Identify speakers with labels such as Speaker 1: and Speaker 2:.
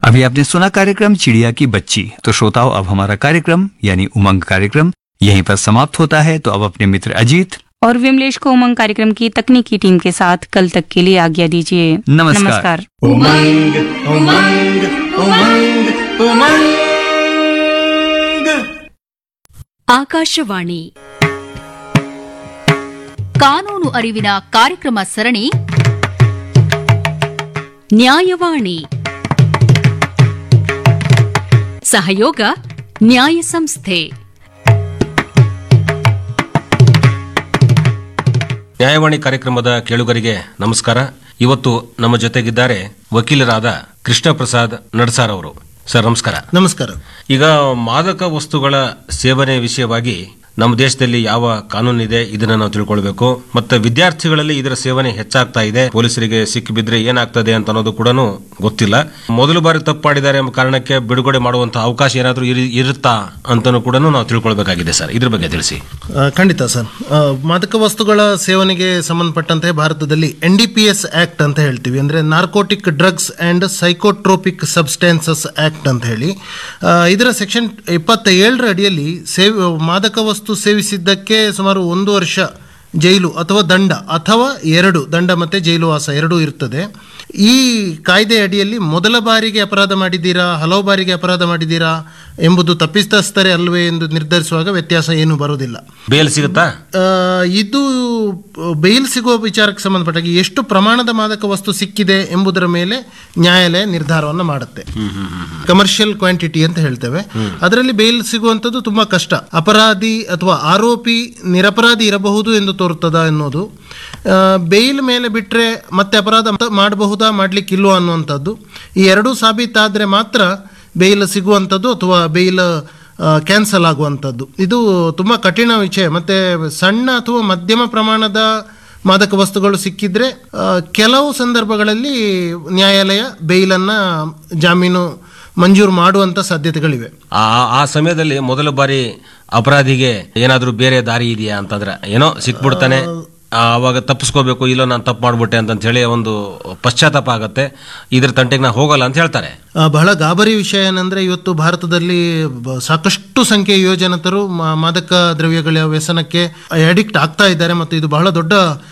Speaker 1: अभी आपने सुना कार्यक्रम चिड़िया की बच्ची तो श्रोताओं अब हमारा कार्यक्रम यानी उमंग कार्यक्रम यहीं पर समाप्त होता है तो अब अपने मित्र अजीत
Speaker 2: और विमलेश को उमंग कार्यक्रम की तकनीकी टीम के साथ कल तक के लिए आज्ञा दीजिए
Speaker 1: नमस्कार।
Speaker 3: उमंग उमंग उमंग उमंग
Speaker 4: ಆಕಾಶವಾಣಿ ಕಾನೂನು ಅರಿವಿನ ಕಾರ್ಯಕ್ರಮ ಸರಣಿ ನ್ಯಾಯವಾಣಿ ಸಹಯೋಗ ನ್ಯಾಯ ಸಂಸ್ಥೆ
Speaker 5: ನ್ಯಾಯವಾಣಿ ಕಾರ್ಯಕ್ರಮದ ಕೇಳುಗರಿಗೆ ನಮಸ್ಕಾರ ಇವತ್ತು ನಮ್ಮ ಜೊತೆಗಿದ್ದಾರೆ ವಕೀಲರಾದ ಕೃಷ್ಣ ಪ್ರಸಾದ್ ನಡ್ಸಾರ್ ಅವರು ಸರ್ ನಮಸ್ಕಾರ
Speaker 6: ನಮಸ್ಕಾರ
Speaker 5: ಈಗ ಮಾದಕ ವಸ್ತುಗಳ ಸೇವನೆ ವಿಷಯವಾಗಿ ನಮ್ಮ ದೇಶದಲ್ಲಿ ಯಾವ ಕಾನೂನಿದೆ ಇದನ್ನ ನಾವು ತಿಳ್ಕೊಳ್ಬೇಕು ಮತ್ತೆ ವಿದ್ಯಾರ್ಥಿಗಳಲ್ಲಿ ಇದರ ಸೇವನೆ ಹೆಚ್ಚಾಗ್ತಾ ಇದೆ ಪೊಲೀಸರಿಗೆ ಸಿಕ್ಕಿಬಿದ್ರೆ ಏನಾಗ್ತದೆ ಅಂತ ಅನ್ನೋದು ಕೂಡ ಗೊತ್ತಿಲ್ಲ ಮೊದಲು ಬಾರಿ ತಪ್ಪು ಮಾಡಿದ್ದಾರೆ ಎಂಬ ಕಾರಣಕ್ಕೆ ಬಿಡುಗಡೆ ಮಾಡುವಂತಹ ಅವಕಾಶ ಏನಾದರೂ ಇರುತ್ತಾ ಅಂತನೂ ಕೂಡ ನಾವು ತಿಳ್ಕೊಳ್ಬೇಕಾಗಿದೆ ಸರ್ ಇದ್ರ ಬಗ್ಗೆ ತಿಳಿಸಿ
Speaker 6: ಆ, ಖಂಡಿತ ಸರ್ ಆ, ಮಾದಕ ವಸ್ತುಗಳ ಸೇವನೆಗೆ ಸಂಬಂಧಪಟ್ಟಂತೆ ಭಾರತದಲ್ಲಿ N D P S act ಅಂತ ಹೇಳ್ತೀವಿ ಅಂದ್ರೆ narcotic drugs and psychotropic substances act ಅಂತ ಹೇಳಿ ಆ, ಇದರ ಸೆಕ್ಷನ್ ಇಪ್ಪತ್ತ ಏಳರ ಅಡಿಯಲ್ಲಿ ಸೇವ್ ಮಾದಕ ವಸ್ತು ಸೇವಿಸಿದ್ದಕ್ಕೆ ಸುಮಾರು ಒಂದು ವರ್ಷ ಜೈಲು ಅಥವಾ ದಂಡ ಅಥವಾ ಎರಡು ದಂಡ ಮತ್ತೆ ಜೈಲು ವಾಸ ಎರಡೂ ಇರ್ತದೆ ಈ ಕಾಯ್ದೆ ಅಡಿಯಲ್ಲಿ ಮೊದಲ ಬಾರಿಗೆ ಅಪರಾಧ ಮಾಡಿದ್ದೀರಾ ಹಲವು ಬಾರಿಗೆ ಅಪರಾಧ ಮಾಡಿದ್ದೀರಾ ಎಂಬುದು ತಪ್ಪಿತಸ್ಥರೇ ಅಲ್ವೇ ಎಂದು ನಿರ್ಧರಿಸುವಾಗ ವ್ಯತ್ಯಾಸ ಏನೂ ಬರುವುದಿಲ್ಲ
Speaker 5: ಬೇಲ್ ಸಿಗುತ್ತಾ
Speaker 6: ಆ, ಇದು ಬೇಲ್ ಸಿಗುವ ವಿಚಾರಕ್ಕೆ ಸಂಬಂಧಪಟ್ಟಾಗಿ ಎಷ್ಟು ಪ್ರಮಾಣದ ಮಾದಕ ವಸ್ತು ಸಿಕ್ಕಿದೆ ಎಂಬುದರ ಮೇಲೆ ನ್ಯಾಯಾಲಯ ನಿರ್ಧಾರವನ್ನು ಮಾಡುತ್ತೆ ಕಮರ್ಷಿಯಲ್ ಕ್ವಾಂಟಿಟಿ ಅಂತ ಹೇಳ್ತೇವೆ ಅದರಲ್ಲಿ ಬೇಲ್ ಸಿಗುವಂಥದ್ದು ತುಂಬಾ ಕಷ್ಟ ಅಪರಾಧಿ ಅಥವಾ ಆರೋಪಿ ನಿರಪರಾಧಿ ಇರಬಹುದು ಎಂದು ತೋರುತ್ತದ ಎನ್ನುವುದು ಆ, ಬೇಲ್ ಮೇಲೆ ಬಿಟ್ಟರೆ ಮತ್ತೆ ಅಪರಾಧ ಮ- ಮಾಡಬಹುದಾ ಮಾಡ್ಲಿಕ್ಕಿಲ್ವಾ ಅನ್ನುವಂಥದ್ದು ಈ ಎರಡೂ ಸಾಬೀತಾದರೆ ಮಾತ್ರ ಬೇಲ್ ಸಿಗುವಂಥದ್ದು ಅಥವಾ ಬೇಲ್ ಕ್ಯಾನ್ಸಲ್ ಆಗುವಂಥದ್ದು ಇದು ತುಂಬ ಕಠಿಣ ವಿಷಯ ಮತ್ತು ಸಣ್ಣ ಅಥವಾ ಮಧ್ಯಮ ಪ್ರಮಾಣದ ಮಾದಕ ವಸ್ತುಗಳು ಸಿಕ್ಕಿದ್ರೆ ಆ, ಕೆಲವು ಸಂದರ್ಭಗಳಲ್ಲಿ ನ್ಯಾಯಾಲಯ ಬೇಲನ್ನು ಜಾಮೀನು ಮಂಜೂರು ಮಾಡುವಂಥ ಸಾಧ್ಯತೆಗಳಿವೆ
Speaker 5: ಆ ಆ ಸಮಯದಲ್ಲಿ ಮೊದಲ ಬಾರಿ ಅಪರಾಧಿಗೆ ಏನಾದರೂ ಬೇರೆ ದಾರಿ ಇದೆಯಾ ಅಂತಂದ್ರೆ ಏನೋ ಸಿಕ್ಬಿಡ್ತಾನೆ ಆ, ಅವಾಗ ತಪ್ಪಿಸ್ಕೋಬೇಕು ಇಲ್ಲೋ ನಾನು ತಪ್ಪು ಮಾಡ್ಬಿಟ್ಟೆ ಅಂತ ಹೇಳಿ ಒಂದು ಪಶ್ಚಾತ್ತಾಪ ಆಗತ್ತೆ ಇದ್ರ ತಂಟೆಗೆ ನಾ ಹೋಗಲ್ಲ ಅಂತ ಹೇಳ್ತಾರೆ
Speaker 6: ಆ, ಬಹಳ ಗಾಬರಿ ವಿಷಯ ಏನಂದ್ರೆ ಇವತ್ತು ಭಾರತದಲ್ಲಿ ಬ- ಸಾಕಷ್ಟು ಸಂಖ್ಯೆಯ ಯುವಜನತರು ಮಾ- ಮಾದಕ ದ್ರವ್ಯಗಳ ವ್ಯಸನಕ್ಕೆ ಅಡಿಕ್ಟ್ ಆಗ್ತಾ ಇದ್ದಾರೆ ಮತ್ತು ಇದು ಬಹಳ ದೊಡ್ಡ